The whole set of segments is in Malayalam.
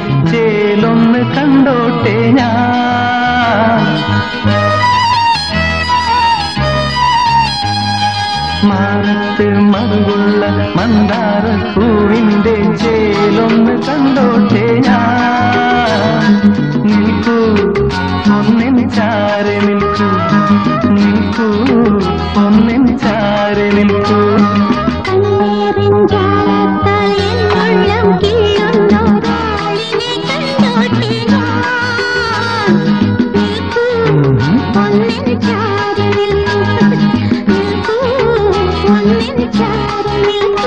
ചേലൊന്ന് കണ്ടോട്ടെ ഞാൻ മാനത്ത് മറുകുള്ള മന്ദാര പൂവിന്റെ ചേലൊന്ന് കണ്ടോട്ടെ ഞാൻ നിൽക്കൂ ഒന്നിന് ചാരി നിൽക്കൂ നിൽക്കൂ ഒന്നിന് ചാരി നിൽക്കൂ കണ്ണീരിൻ ജാലത്താൽ എൻ ഉള്ളം കിള്ളുന്നൊരാളിനെ കണ്ടോട്ടെ ഞാൻ. നിൽക്കൂ, ഒന്നിന് ചാരി നിൽക്കൂ. നിൽക്കൂ, ഒന്നിന് ചാരി നിൽക്കൂ.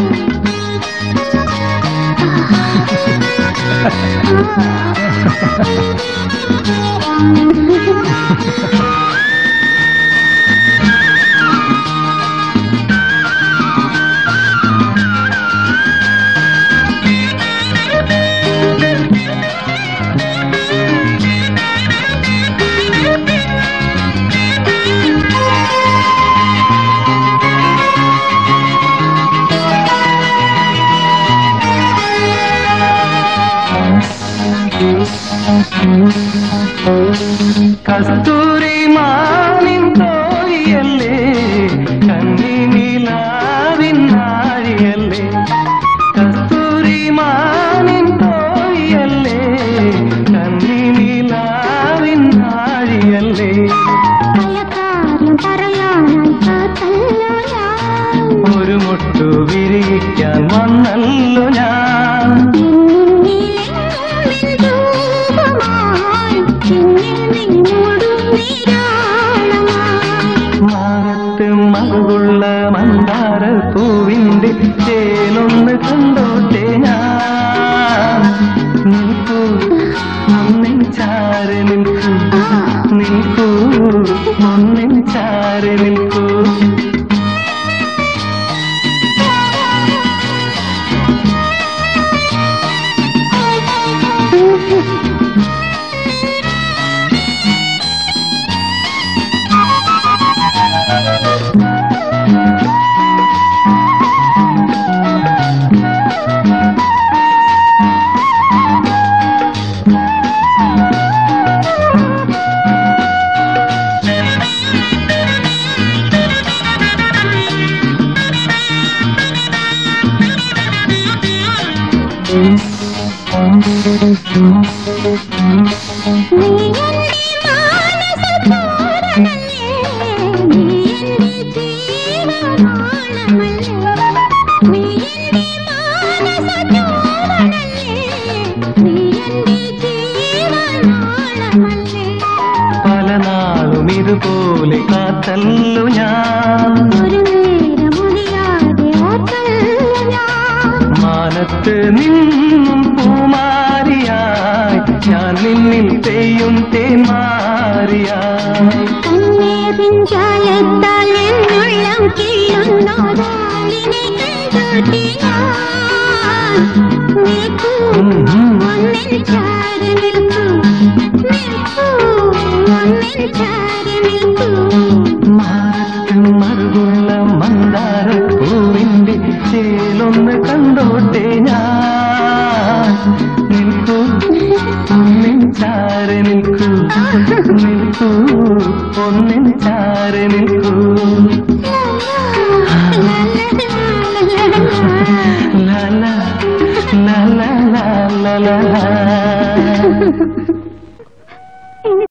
കസ്തൂരി മാനിൻ തോഴിയല്ലേ കന്നി നിലാവിൻ നാഴിയല്ലേ കസ്തൂരി മാനിൻ തോഴിയല്ലേ കന്നി നിലാവിൻ നാഴിയല്ലേ പലകാര്യം പറയാനായി കാത്തല്ലോ ഞാൻ ഒരു മുട്ടു വിരിയിക്കാൻ വന്നല്ലോ ഞാൻ മാറത്ത് മകുള്ള മന്ദാര പൂവിന്റെ ചേലൊന്ന് കണ്ടോട്ടെ ഞാൻ നിൽക്കൂ ഒന്നിൻ ചാരി നിൽക്കൂ നിൽക്കൂ ഒന്നിൻ ചാരി നിൽക്കൂ പല നാളും ഇതുപോലെ കാത്തല്ലു ഞാൻ ഒരു നേരമൊഴിയാതെ ഓർത്തല്ലോ ഞാൻ മാനത്ത് നിന്നും പൂമാരിയായി ഞാൻ നിന്നിൽ പെയ്യും തേമാരിയായി കണ്ണീരിൻ ജാലത്താൽ എന്നുള്ളം കിള്ളുന്നൊരാളിനെ കണ്ടോട്ടെ ഞാൻ. നിൽക്കൂ, ഒന്നിന് ചാരി നിൽക്കൂ. നിൽക്കൂ, ഒന്നിന് ചാരി നിൽക്കൂ. മാറത്ത് മറുകുള്ള മന്ദാര പൂവിന്റെ ചേലൊന്ന് കണ്ടോട്ടെ ഞാൻ നിൽക്കൂ ഒന്നിൻ ചാരി നിൽക്കൂ നിൽക്കൂ ഒന്നിൻ ചാരി നിൽക്കൂ